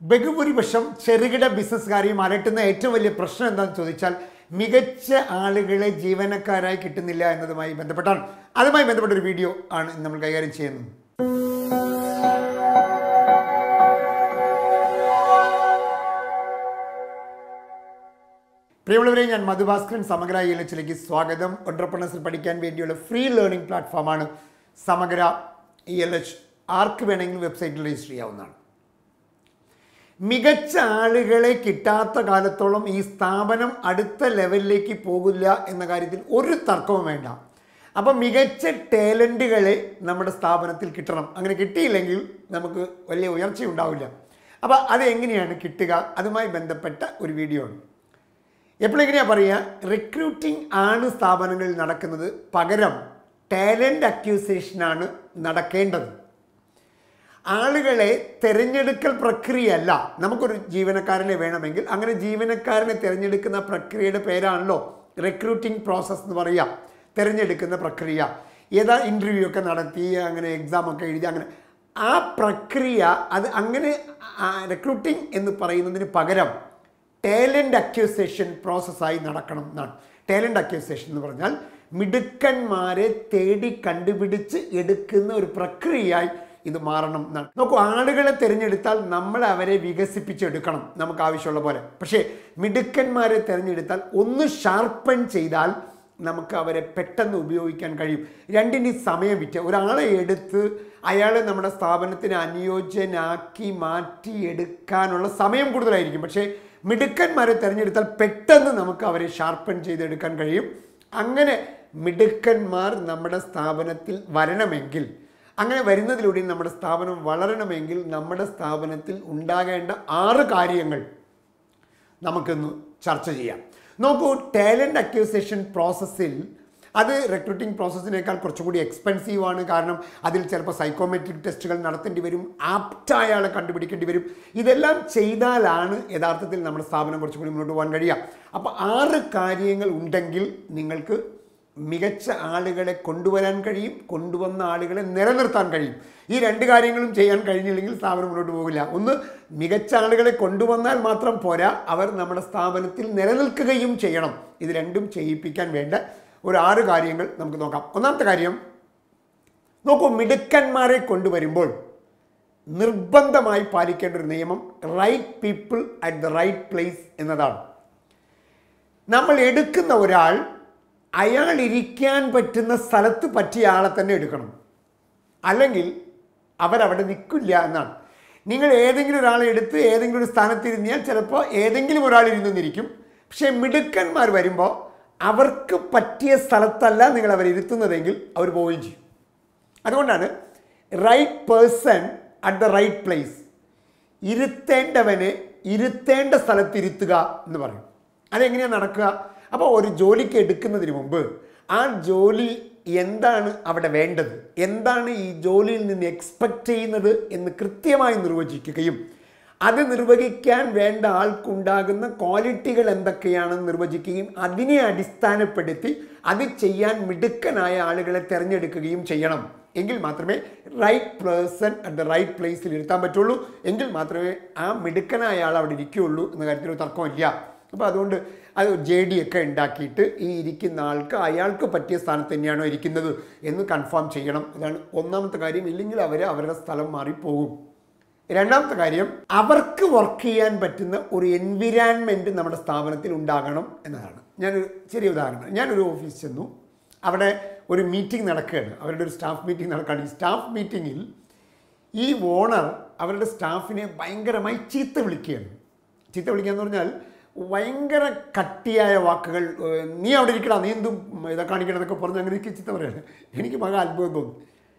ബഹുഭൂരിപക്ഷം ചെറുകിട ബിസിനസ്സുകാരെയും അലട്ടുന്ന ഏറ്റവും വലിയ പ്രശ്നം എന്താണെന്ന് ചോദിച്ചാൽ മികച്ച ആളുകളെ ജീവനക്കാരായി കിട്ടുന്നില്ല എന്നതുമായി ബന്ധപ്പെട്ടാണ് അതുമായി ബന്ധപ്പെട്ട ഒരു വീഡിയോ ആണ് ഇന്ന് നമ്മൾ കൈകാര്യം ചെയ്യുന്നത് പ്രിയമുള്ളവരെ ഞാൻ മധുഭാസ്കരൻ സമഗ്ര ഇ എൽ എച്ചിലേക്ക് സ്വാഗതം ഓണ്ടർപ്രണേഴ്സിൽ പഠിക്കാൻ വേണ്ടിയുള്ള ഫ്രീ ലേണിംഗ് പ്ലാറ്റ്ഫോമാണ് സമഗ്ര ഇ എൽ എച്ച് ആർക്ക് വേണമെങ്കിലും വെബ്സൈറ്റിൽ രജിസ്റ്റർ ചെയ്യാവുന്നതാണ് മികച്ച ആളുകളെ കിട്ടാത്ത കാലത്തോളം ഈ സ്ഥാപനം അടുത്ത ലെവലിലേക്ക് പോകില്ല എന്ന കാര്യത്തിൽ ഒരു തർക്കവും വേണ്ട അപ്പം മികച്ച ടാലൻറ്റുകളെ നമ്മുടെ സ്ഥാപനത്തിൽ കിട്ടണം അങ്ങനെ കിട്ടിയില്ലെങ്കിൽ നമുക്ക് വലിയ ഉയർച്ച ഉണ്ടാവില്ല അപ്പോൾ അത് എങ്ങനെയാണ് കിട്ടുക അതുമായി ബന്ധപ്പെട്ട ഒരു വീഡിയോ ആണ് എപ്പോഴെങ്ങനെയാ പറയുക റിക്രൂട്ടിംഗ് ആണ് സ്ഥാപനങ്ങളിൽ നടക്കുന്നത് പകരം ടാലൻ്റ് അക്യൂസേഷനാണ് നടക്കേണ്ടത് ആളുകളെ തിരഞ്ഞെടുക്കൽ പ്രക്രിയയല്ല നമുക്കൊരു ജീവനക്കാരനെ വേണമെങ്കിൽ അങ്ങനെ ജീവനക്കാരനെ തിരഞ്ഞെടുക്കുന്ന പ്രക്രിയയുടെ പേരാണല്ലോ റിക്രൂട്ടിംഗ് പ്രോസസ്സ് എന്ന് പറയുക തിരഞ്ഞെടുക്കുന്ന പ്രക്രിയ ഏതാ ഇൻ്റർവ്യൂ ഒക്കെ നടത്തി അങ്ങനെ എക്സാം ഒക്കെ എഴുതി അങ്ങനെ ആ പ്രക്രിയ അത് അങ്ങനെ റിക്രൂട്ടിംഗ് എന്ന് പറയുന്നതിന് പകരം ടാലൻ്റ് അക്യൂസേഷൻ പ്രോസസ്സായി നടക്കണം എന്നാണ് ടാലൻ്റ് അക്യൂസേഷൻ എന്ന് പറഞ്ഞാൽ മിടുക്കന്മാരെ തേടി കണ്ടുപിടിച്ച് എടുക്കുന്ന ഒരു പ്രക്രിയയായി ഇത് മാറണം എന്നാണ് നോക്കൂ ആളുകളെ തിരഞ്ഞെടുത്താൽ നമ്മൾ അവരെ വികസിപ്പിച്ചെടുക്കണം നമുക്ക് ആവശ്യമുള്ള പോലെ പക്ഷേ മിടുക്കന്മാരെ തിരഞ്ഞെടുത്താൽ ഒന്ന് ഷാർപ്പൺ ചെയ്താൽ നമുക്ക് അവരെ പെട്ടെന്ന് ഉപയോഗിക്കാൻ കഴിയും രണ്ടിന് സമയം വിറ്റ് ഒരാളെ എടുത്ത് അയാളെ നമ്മുടെ സ്ഥാപനത്തിന് അനുയോജ്യനാക്കി മാറ്റിയെടുക്കാനുള്ള സമയം കൂടുതലായിരിക്കും പക്ഷേ മിടുക്കന്മാരെ തിരഞ്ഞെടുത്താൽ പെട്ടെന്ന് നമുക്ക് അവരെ ഷാർപ്പൺ ചെയ്തെടുക്കാൻ കഴിയും അങ്ങനെ മിടുക്കന്മാർ നമ്മുടെ സ്ഥാപനത്തിൽ വരണമെങ്കിൽ അങ്ങനെ വരുന്നതിലൂടെ നമ്മുടെ സ്ഥാപനം വളരണമെങ്കിൽ നമ്മുടെ സ്ഥാപനത്തിൽ ഉണ്ടാകേണ്ട ആറ് കാര്യങ്ങൾ നമുക്കൊന്ന് ചർച്ച ചെയ്യാം നോക്കൂ ടാലൻ്റ് അക്യൂസേഷൻ പ്രോസസ്സിൽ അത് റിക്രൂട്ടിംഗ് പ്രോസസ്സിനേക്കാൾ കുറച്ചുകൂടി എക്സ്പെൻസീവ് ആണ് കാരണം അതിൽ ചിലപ്പോൾ സൈക്കോമെട്രിക് ടെസ്റ്റുകൾ നടത്തേണ്ടി വരും ആപ്റ്റായ ആളെ കണ്ടുപിടിക്കേണ്ടി വരും ഇതെല്ലാം ചെയ്താലാണ് യഥാർത്ഥത്തിൽ നമ്മുടെ സ്ഥാപനം കുറച്ചുകൂടി മുന്നോട്ട് പോകാൻ കഴിയുക അപ്പോൾ ആറ് കാര്യങ്ങൾ ഉണ്ടെങ്കിൽ നിങ്ങൾക്ക് മികച്ച ആളുകളെ കൊണ്ടുവരാൻ കഴിയും കൊണ്ടുവന്ന ആളുകളെ നിലനിർത്താൻ കഴിയും ഈ രണ്ട് കാര്യങ്ങളും ചെയ്യാൻ കഴിഞ്ഞില്ലെങ്കിൽ സ്ഥാപനം മുന്നോട്ട് പോകില്ല ഒന്ന് മികച്ച ആളുകളെ കൊണ്ടുവന്നാൽ മാത്രം പോരാ അവർ നമ്മുടെ സ്ഥാപനത്തിൽ നിലനിൽക്കുകയും ചെയ്യണം ഇത് രണ്ടും ചെയ്യിപ്പിക്കാൻ വേണ്ട ഒരു ആറ് കാര്യങ്ങൾ നമുക്ക് നോക്കാം ഒന്നാമത്തെ കാര്യം നോക്കൂ മിടുക്കന്മാരെ കൊണ്ടുവരുമ്പോൾ നിർബന്ധമായി പാലിക്കേണ്ട ഒരു നിയമം right people at the right place എന്നതാണ് നമ്മൾ എടുക്കുന്ന ഒരാൾ അയാൾ ഇരിക്കാൻ പറ്റുന്ന സ്ഥലത്ത് പറ്റിയ ആളെ തന്നെ എടുക്കണം അല്ലെങ്കിൽ അവരവിടെ നിൽക്കില്ല എന്നാണ് നിങ്ങൾ ഏതെങ്കിലും ഒരാളെ എടുത്ത് ഏതെങ്കിലും ഒരു സ്ഥാനത്ത് ഇരുന്നാൽ ചിലപ്പോൾ ഏതെങ്കിലും ഒരാൾ ഇരുന്നിരിക്കും പക്ഷേ മിടുക്കന്മാർ വരുമ്പോൾ അവർക്ക് പറ്റിയ സ്ഥലത്തല്ല നിങ്ങൾ അവരെ ഇരുത്തുന്നതെങ്കിൽ അവർ പോവുകയും ചെയ്യും അതുകൊണ്ടാണ് right person at the right place ഇരുത്തേണ്ടവനെ ഇരുത്തേണ്ട സ്ഥലത്ത് ഇരുത്തുക എന്ന് പറയും അതെങ്ങനെയാണ് നടക്കുക അപ്പോൾ ഒരു ജോലിക്ക് എടുക്കുന്നതിന് മുമ്പ് ആ ജോലി എന്താണ് അവിടെ വേണ്ടത് എന്താണ് ഈ ജോലിയിൽ നിന്ന് എക്സ്പെക്റ്റ് ചെയ്യുന്നത് എന്ന് കൃത്യമായി നിർവചിക്കുകയും അത് നിർവഹിക്കാൻ വേണ്ട ആൾക്കുണ്ടാകുന്ന ക്വാളിറ്റികൾ എന്തൊക്കെയാണെന്ന് നിർവചിക്കുകയും അതിനെ അടിസ്ഥാനപ്പെടുത്തി അത് ചെയ്യാൻ മിടുക്കനായ ആളുകളെ തിരഞ്ഞെടുക്കുകയും ചെയ്യണം എങ്കിൽ മാത്രമേ right person at the right പ്ലേസിൽ ഇരുത്താൻ പറ്റുള്ളൂ എങ്കിൽ മാത്രമേ ആ മിടുക്കനായ ആൾ അവിടെ ഇരിക്കുകയുള്ളൂ എന്ന കാര്യത്തിൽ ഒരു തർക്കമില്ല അപ്പോൾ അതുകൊണ്ട് അത് ജെ ഡി ഒക്കെ ഉണ്ടാക്കിയിട്ട് ഈ ഇരിക്കുന്ന ആൾക്ക് അയാൾക്ക് പറ്റിയ സ്ഥാനത്ത് തന്നെയാണോ ഇരിക്കുന്നത് എന്ന് കൺഫേം ചെയ്യണം അതാണ് ഒന്നാമത്തെ കാര്യം ഇല്ലെങ്കിൽ അവർ അവരുടെ സ്ഥലം മാറിപ്പോകും രണ്ടാമത്തെ കാര്യം അവർക്ക് വർക്ക് ചെയ്യാൻ പറ്റുന്ന ഒരു എൻവിരാൻമെൻറ്റ് നമ്മുടെ സ്ഥാപനത്തിൽ ഉണ്ടാകണം എന്നതാണ് ഞാനൊരു ചെറിയ ഉദാഹരണം ഞാനൊരു ഓഫീസ് ചെന്നു അവിടെ ഒരു മീറ്റിംഗ് നടക്കുകയാണ് അവരുടെ ഒരു സ്റ്റാഫ് മീറ്റിംഗ് നടക്കുകയാണ് ഈ സ്റ്റാഫ് മീറ്റിങ്ങിൽ ഈ ഓണർ അവരുടെ സ്റ്റാഫിനെ ഭയങ്കരമായി ചീത്ത വിളിക്കുകയാണ് ചീത്ത വിളിക്കുക എന്ന് പറഞ്ഞാൽ ഭയങ്കര കട്ടിയായ വാക്കുകൾ ഏഹ്, നീ അവിടെ ഇരിക്കടാ നീ എന്തും ഇതൊക്കെ കാണിക്കണം എന്നൊക്കെ പറഞ്ഞ് അങ്ങനെ എനിക്ക് ചിത്ത പറയാണ് എനിക്ക് മക അത്ഭുതം തോന്നി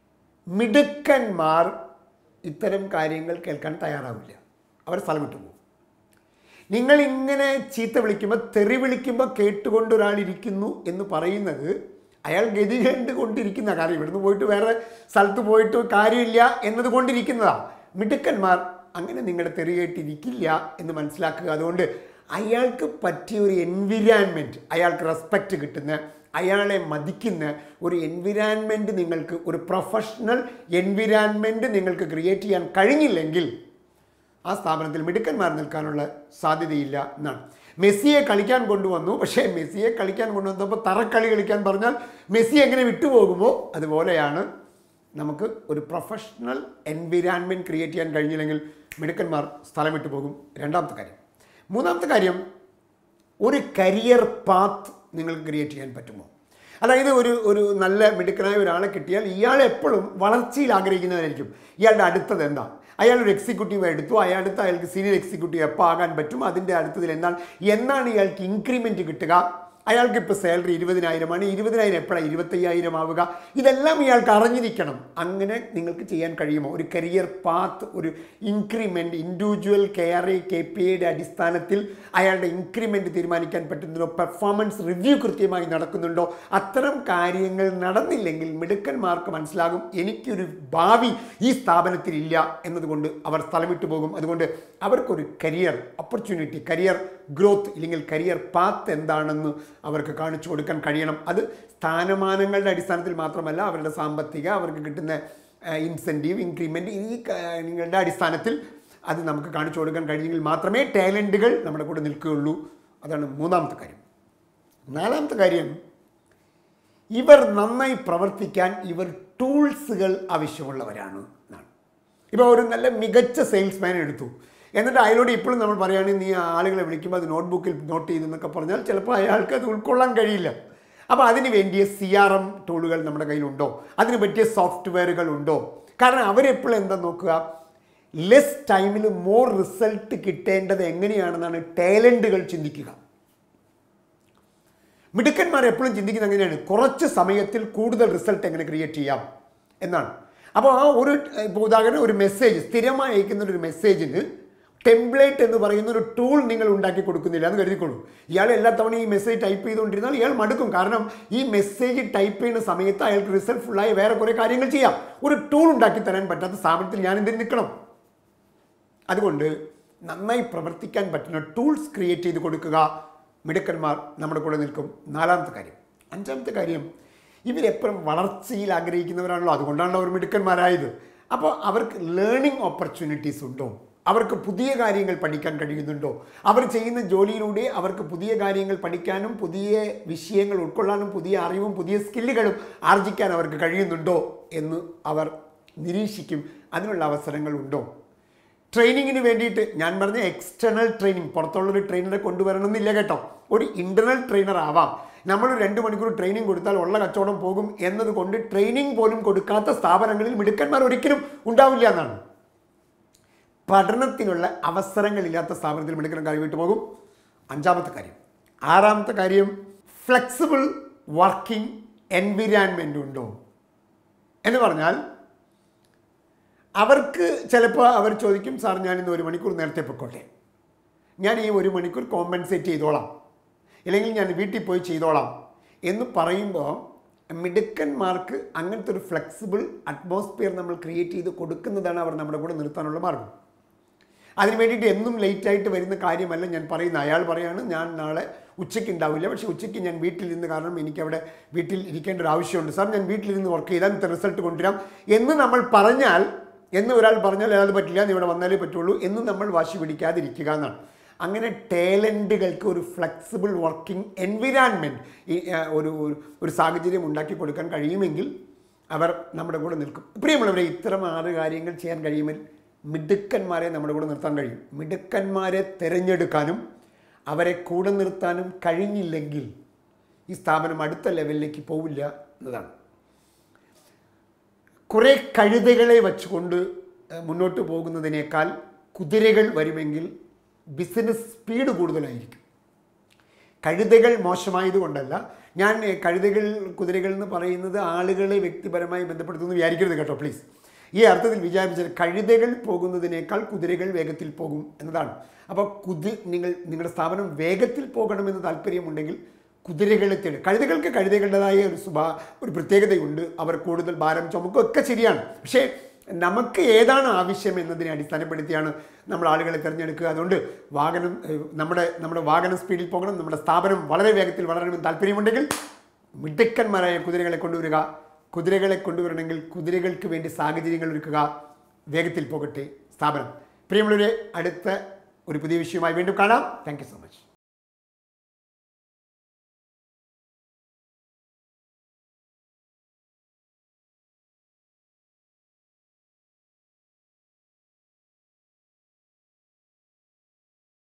മിടുക്കന്മാർ ഇത്തരം കാര്യങ്ങൾ കേൾക്കാൻ തയ്യാറാവില്ല അവർ സ്ഥലം വിട്ടു പോകും നിങ്ങൾ ഇങ്ങനെ ചീത്ത വിളിക്കുമ്പോൾ തെറി വിളിക്കുമ്പോൾ കേട്ടുകൊണ്ട് ഒരാൾ ഇരിക്കുന്നു എന്ന് പറയുന്നത് അയാൾ ഗതി കണ്ടുകൊണ്ടിരിക്കുന്ന കാര്യം ഇവിടുന്ന് പോയിട്ട് വേറെ സ്ഥലത്ത് പോയിട്ട് കാര്യമില്ല എന്നത് കൊണ്ടിരിക്കുന്നതാണ് മിടുക്കന്മാർ അങ്ങനെ നിങ്ങളുടെ തെറി കേട്ടിരിക്കില്ല എന്ന് മനസ്സിലാക്കുക അതുകൊണ്ട് അയാൾക്ക് പറ്റിയ ഒരു എൻവിരാൻമെൻറ്റ് അയാൾക്ക് റെസ്പെക്റ്റ് കിട്ടുന്ന അയാളെ മതിക്കുന്ന ഒരു എൻവിരാൻമെൻറ്റ് നിങ്ങൾക്ക് ഒരു പ്രൊഫഷണൽ എൻവിരാൻമെൻറ്റ് നിങ്ങൾക്ക് ക്രിയേറ്റ് ചെയ്യാൻ കഴിഞ്ഞില്ലെങ്കിൽ ആ സ്ഥാപനത്തിൽ മിടുക്കന്മാർ നിൽക്കാനുള്ള സാധ്യതയില്ല എന്നാണ് മെസ്സിയെ കളിക്കാൻ കൊണ്ടുവന്നു പക്ഷേ മെസ്സിയെ കളിക്കാൻ കൊണ്ടുവന്നപ്പോൾ തറക്കളി കളിക്കാൻ പറഞ്ഞാൽ മെസ്സി എങ്ങനെ വിട്ടുപോകുമോ അതുപോലെയാണ് നമുക്ക് ഒരു പ്രൊഫഷണൽ എൻവിരാൻമെൻറ്റ് ക്രിയേറ്റ് ചെയ്യാൻ കഴിഞ്ഞില്ലെങ്കിൽ മിടുക്കന്മാർ സ്ഥലം വിട്ടു പോകും രണ്ടാമത്തെ കാര്യം മൂന്നാമത്തെ കാര്യം ഒരു കരിയർ പാത്ത് നിങ്ങൾക്ക് ക്രിയേറ്റ് ചെയ്യാൻ പറ്റുമോ അതായത് ഒരു ഒരു നല്ല മിടുക്കനായ ഒരാളെ കിട്ടിയാൽ ഇയാൾ എപ്പോഴും വളർച്ചയിൽ ആഗ്രഹിക്കുന്നവരായിരിക്കും ഇയാളുടെ അടുത്തത് എന്താ അയാൾ ഒരു എക്സിക്യൂട്ടീവ് എടുത്തു അയാളുടെ അയാൾക്ക് സീനിയർ എക്സിക്യൂട്ടീവ് എപ്പോൾ ആകാൻ പറ്റും അതിൻ്റെ അടുത്തതിൽ എന്താണ് എന്നാണ് ഇയാൾക്ക് ഇൻക്രിമെൻറ്റ് കിട്ടുക അയാൾക്ക് ഇപ്പോൾ സാലറി ഇരുപതിനായിരമാണ് ഇരുപതിനായിരം എപ്പോഴാണ് ഇരുപത്തയ്യായിരം ആവുക ഇതെല്ലാം ഇയാൾക്ക് അറിഞ്ഞിരിക്കണം അങ്ങനെ നിങ്ങൾക്ക് ചെയ്യാൻ കഴിയുമോ ഒരു കരിയർ പാത്ത് ഒരു increment individual care K P ഐയുടെ അടിസ്ഥാനത്തിൽ അയാളുടെ ഇൻക്രിമെൻറ്റ് തീരുമാനിക്കാൻ പറ്റുന്നുണ്ടോ പെർഫോമൻസ് റിവ്യൂ കൃത്യമായി നടക്കുന്നുണ്ടോ അത്തരം കാര്യങ്ങൾ നടന്നില്ലെങ്കിൽ മിടുക്കന്മാർക്ക് മനസ്സിലാകും എനിക്കൊരു ഭാവി ഈ സ്ഥാപനത്തിൽ ഇല്ല എന്നതുകൊണ്ട് അവർ സ്ഥലം വിട്ടു പോകും അതുകൊണ്ട് അവർക്കൊരു കരിയർ ഓപ്പർച്യൂണിറ്റി കരിയർ ഗ്രോത്ത് ഇല്ലെങ്കിൽ കരിയർ പാത്ത് എന്താണെന്ന് അവർക്ക് കാണിച്ചു കൊടുക്കാൻ കഴിയണം അത് സ്ഥാനമാനങ്ങളുടെ അടിസ്ഥാനത്തിൽ മാത്രമല്ല അവരുടെ സാമ്പത്തിക അവർക്ക് കിട്ടുന്ന ഇൻസെൻറ്റീവ് ഇൻക്രിമെൻറ്റ് ഈ കാര്യങ്ങളുടെ അടിസ്ഥാനത്തിൽ അത് നമുക്ക് കാണിച്ചു കൊടുക്കാൻ കഴിഞ്ഞെങ്കിൽ മാത്രമേ ടാലൻറ്റുകൾ നമ്മുടെ കൂടെ നിൽക്കുകയുള്ളൂ അതാണ് മൂന്നാമത്തെ കാര്യം നാലാമത്തെ കാര്യം ഇവർ നന്നായി പ്രവർത്തിക്കാൻ ഇവർ ടൂൾസുകൾ ആവശ്യമുള്ളവരാണ് എന്നാണ് ഇപ്പോൾ ഒരു നല്ല മികച്ച സെയിൽസ്മാൻ എടുത്തു എന്നിട്ട് അയാളോട് ഇപ്പോഴും നമ്മൾ പറയുകയാണെങ്കിൽ നീ ആളുകളെ വിളിക്കുമ്പോൾ അത് നോട്ട്ബുക്കിൽ നോട്ട് ചെയ്തെന്നൊക്കെ പറഞ്ഞാൽ ചിലപ്പോൾ അയാൾക്ക് അത് ഉൾക്കൊള്ളാൻ കഴിയില്ല അപ്പോൾ അതിന് വേണ്ടിയ സി ആർ എം ടൂളുകൾ നമ്മുടെ കയ്യിലുണ്ടോ അതിന് പറ്റിയ സോഫ്റ്റ്വെയറുകൾ ഉണ്ടോ കാരണം അവരെപ്പോഴും എന്താ നോക്കുക ലെസ് ടൈമിൽ മോർ റിസൾട്ട് കിട്ടേണ്ടത് എങ്ങനെയാണെന്നാണ് ടാലൻറ്റുകൾ ചിന്തിക്കുക മിടുക്കന്മാർ എപ്പോഴും ചിന്തിക്കുന്നത് എങ്ങനെയാണ് കുറച്ച് സമയത്തിൽ കൂടുതൽ റിസൾട്ട് എങ്ങനെ ക്രിയേറ്റ് ചെയ്യാം എന്നാണ് അപ്പോൾ ആ ഒരു ഇപ്പോൾ ഉദാഹരണം ഒരു മെസ്സേജ് സ്ഥിരമായി അയക്കുന്ന ഒരു മെസ്സേജിന് ടെംപ്ലേറ്റ് എന്ന് പറയുന്ന ഒരു ടൂൾ നിങ്ങൾ ഉണ്ടാക്കി കൊടുക്കുന്നില്ല എന്ന് കരുതിക്കോളൂ ഇയാൾ എല്ലാ തവണയും ഈ മെസ്സേജ് ടൈപ്പ് ചെയ്തുകൊണ്ടിരുന്നാൽ ഇയാൾ മടുക്കും കാരണം ഈ മെസ്സേജ് ടൈപ്പ് ചെയ്യുന്ന സമയത്ത് അയാൾക്ക് റിസൾട്ട് ഫുള്ളായി വേറെ കുറേ കാര്യങ്ങൾ ചെയ്യാം ഒരു ടൂൾ ഉണ്ടാക്കി തരാൻ പറ്റാത്ത സ്ഥാപനത്തിൽ ഞാൻ എന്തിനു നിൽക്കണം അതുകൊണ്ട് നന്നായി പ്രവർത്തിക്കാൻ പറ്റുന്ന ടൂൾസ് ക്രിയേറ്റ് ചെയ്ത് കൊടുക്കുക മിടുക്കന്മാർ നമ്മുടെ കൂടെ നിൽക്കും നാലാമത്തെ കാര്യം അഞ്ചാമത്തെ കാര്യം ഇവരെപ്പോഴും വളർച്ചയിൽ ആഗ്രഹിക്കുന്നവരാണല്ലോ അതുകൊണ്ടാണല്ലോ അവർ മിടുക്കന്മാരായത് അപ്പോൾ അവർക്ക് ലേണിംഗ് ഓപ്പർച്യൂണിറ്റീസ് ഉണ്ടോ അവർക്ക് പുതിയ കാര്യങ്ങൾ പഠിക്കാൻ കഴിയുന്നുണ്ടോ അവർ ചെയ്യുന്ന ജോലിയിലൂടെ അവർക്ക് പുതിയ കാര്യങ്ങൾ പഠിക്കാനും പുതിയ വിഷയങ്ങൾ ഉൾക്കൊള്ളാനും പുതിയ അറിവും പുതിയ സ്കില്ലുകളും ആർജിക്കാൻ അവർക്ക് കഴിയുന്നുണ്ടോ എന്ന് അവർ നിരീക്ഷിക്കും അതിനുള്ള അവസരങ്ങൾ ഉണ്ടോ ട്രെയിനിങ്ങിന് വേണ്ടിയിട്ട് ഞാൻ പറഞ്ഞ എക്സ്റ്റേണൽ ട്രെയിനിങ് പുറത്തുള്ളൊരു ട്രെയിനറെ കൊണ്ടുവരണമെന്നില്ല കേട്ടോ ഒരു ഇൻ്റർണൽ ട്രെയിനർ ആവാം നമ്മൾ രണ്ട് മണിക്കൂർ ട്രെയിനിങ് കൊടുത്താൽ ഉള്ള കച്ചവടം പോകും എന്നതുകൊണ്ട് ട്രെയിനിങ് പോലും കൊടുക്കാത്ത സ്ഥാപനങ്ങളിൽ മിടുക്കന്മാർ ഒരിക്കലും ഉണ്ടാവില്ല എന്നാണ് പഠനത്തിനുള്ള അവസരങ്ങളില്ലാത്ത സ്ഥാപനത്തിൽ മിടുക്കൻ കൈവിട്ട് പോകും അഞ്ചാമത്തെ കാര്യം ആറാമത്തെ കാര്യം ഫ്ലെക്സിബിൾ വർക്കിംഗ് എൻവിരാൻമെൻ്റ് ഉണ്ടോ എന്ന് പറഞ്ഞാൽ അവർക്ക് ചിലപ്പോൾ അവർ ചോദിക്കും സാർ ഞാൻ ഇന്ന് ഒരു മണിക്കൂർ നേരത്തെ പൊയ്ക്കോട്ടെ ഞാൻ ഈ ഒരു മണിക്കൂർ കോമ്പൻസേറ്റ് ചെയ്തോളാം ഇല്ലെങ്കിൽ ഞാൻ വീട്ടിൽ പോയി ചെയ്തോളാം എന്ന് പറയുമ്പോൾ മിടുക്കന്മാർക്ക് അങ്ങനത്തെ ഒരു ഫ്ലെക്സിബിൾ അറ്റ്മോസ്ഫിയർ നമ്മൾ ക്രിയേറ്റ് ചെയ്ത് കൊടുക്കുന്നതാണ് അവർ നമ്മുടെ കൂടെ നിർത്താനുള്ള മാർഗം അതിന് വേണ്ടിയിട്ട് എന്നും ലേറ്റായിട്ട് വരുന്ന കാര്യമല്ല ഞാൻ പറയുന്നത് അയാൾ പറയാണ് ഞാൻ നാളെ ഉച്ചയ്ക്ക് ഉണ്ടാവില്ല പക്ഷേ ഉച്ചയ്ക്ക് ഞാൻ വീട്ടിൽ നിന്ന് കാരണം എനിക്കവിടെ വീട്ടിൽ ഇരിക്കേണ്ട ഒരു ആവശ്യമുണ്ട് സാർ ഞാൻ വീട്ടിലിരുന്ന് വർക്ക് ചെയ്താൽ ഇന്നത്തെ റിസൾട്ട് കൊണ്ടുവരാം എന്ന് നമ്മൾ പറഞ്ഞാൽ എന്ന് ഒരാൾ പറഞ്ഞാൽ അത് പറ്റില്ല നീ ഇവിടെ വന്നാലേ പറ്റുള്ളൂ എന്ന് നമ്മൾ വാശി പിടിക്കാതിരിക്കുക എന്നാണ് അങ്ങനെ ടേലൻറ്റുകൾക്ക് ഒരു ഫ്ലെക്സിബിൾ വർക്കിംഗ് എൻവിരാൻമെൻറ്റ് ഈ ആ, ഒരു ഒരു- ഒരു സാഹചര്യം ഉണ്ടാക്കി കൊടുക്കാൻ കഴിയുമെങ്കിൽ അവർ നമ്മുടെ കൂടെ നിൽക്കും പ്രിയമുള്ളവരെ ഇത്തരം ആറ് കാര്യങ്ങൾ ചെയ്യാൻ കഴിയുമെങ്കിൽ മിടുക്കന്മാരെ നമ്മുടെ കൂടെ നിർത്താൻ കഴിയും മിടുക്കന്മാരെ തിരഞ്ഞെടുക്കാനും അവരെ കൂടെ നിർത്താനും കഴിഞ്ഞില്ലെങ്കിൽ ഈ സ്ഥാപനം അടുത്ത ലെവലിലേക്ക് പോവില്ല എന്നതാണ് കുറേ കഴുതകളെ വച്ചുകൊണ്ട് ഏഹ്, മുന്നോട്ട് പോകുന്നതിനേക്കാൾ കുതിരകൾ വരുമെങ്കിൽ ബിസിനസ് സ്പീഡ് കൂടുതലായിരിക്കും കഴുതകൾ മോശമായതുകൊണ്ടല്ല ഞാൻ ഏഹ്, കഴുതകൾ കുതിരകൾ എന്ന് പറയുന്നത് ആളുകളെ വ്യക്തിപരമായി ബന്ധപ്പെടുത്തുന്നു വിചാരിക്കരുത് കേട്ടോ പ്ലീസ് ഈ അർത്ഥത്തിൽ വിചാരിച്ചാൽ കഴുതകൾ പോകുന്നതിനേക്കാൾ കുതിരകൾ വേഗത്തിൽ പോകും എന്നതാണ് അപ്പോൾ കുതി നിങ്ങൾ നിങ്ങളുടെ സ്ഥാപനം വേഗത്തിൽ പോകണമെന്ന് താല്പര്യമുണ്ടെങ്കിൽ കുതിരകളെ തേടി കഴുതകൾക്ക് കഴുതകളുടേതായ ഒരു സ്വഭാ ഒരു പ്രത്യേകതയുണ്ട് അവർ കൂടുതൽ ഭാരം ചുമക്കും ഒക്കെ ശരിയാണ് പക്ഷേ നമുക്ക് ഏതാണ് ആവശ്യം എന്നതിനെ അടിസ്ഥാനപ്പെടുത്തിയാണ് നമ്മൾ ആളുകളെ തിരഞ്ഞെടുക്കുക അതുകൊണ്ട് വാഹനം ഏഹ്, നമ്മുടെ നമ്മുടെ വാഹനം സ്പീഡിൽ പോകണം നമ്മുടെ സ്ഥാപനം വളരെ വേഗത്തിൽ വളരണമെന്ന് താല്പര്യമുണ്ടെങ്കിൽ മിടുക്കന്മാരായ കുതിരകളെ കൊണ്ടുവരിക കുതിരകളെ കൊണ്ടുവരണമെങ്കിൽ കുതിരകൾക്ക് വേണ്ടി സാഹചര്യങ്ങൾ ഒരുക്കുക വേഗത്തിൽ പോകട്ടെ സ്ഥാപനം പ്രിയമുള്ളവരെ അടുത്ത ഒരു പുതിയ വിഷയമായി വീണ്ടും കാണാം താങ്ക് യു സോ മച്ച്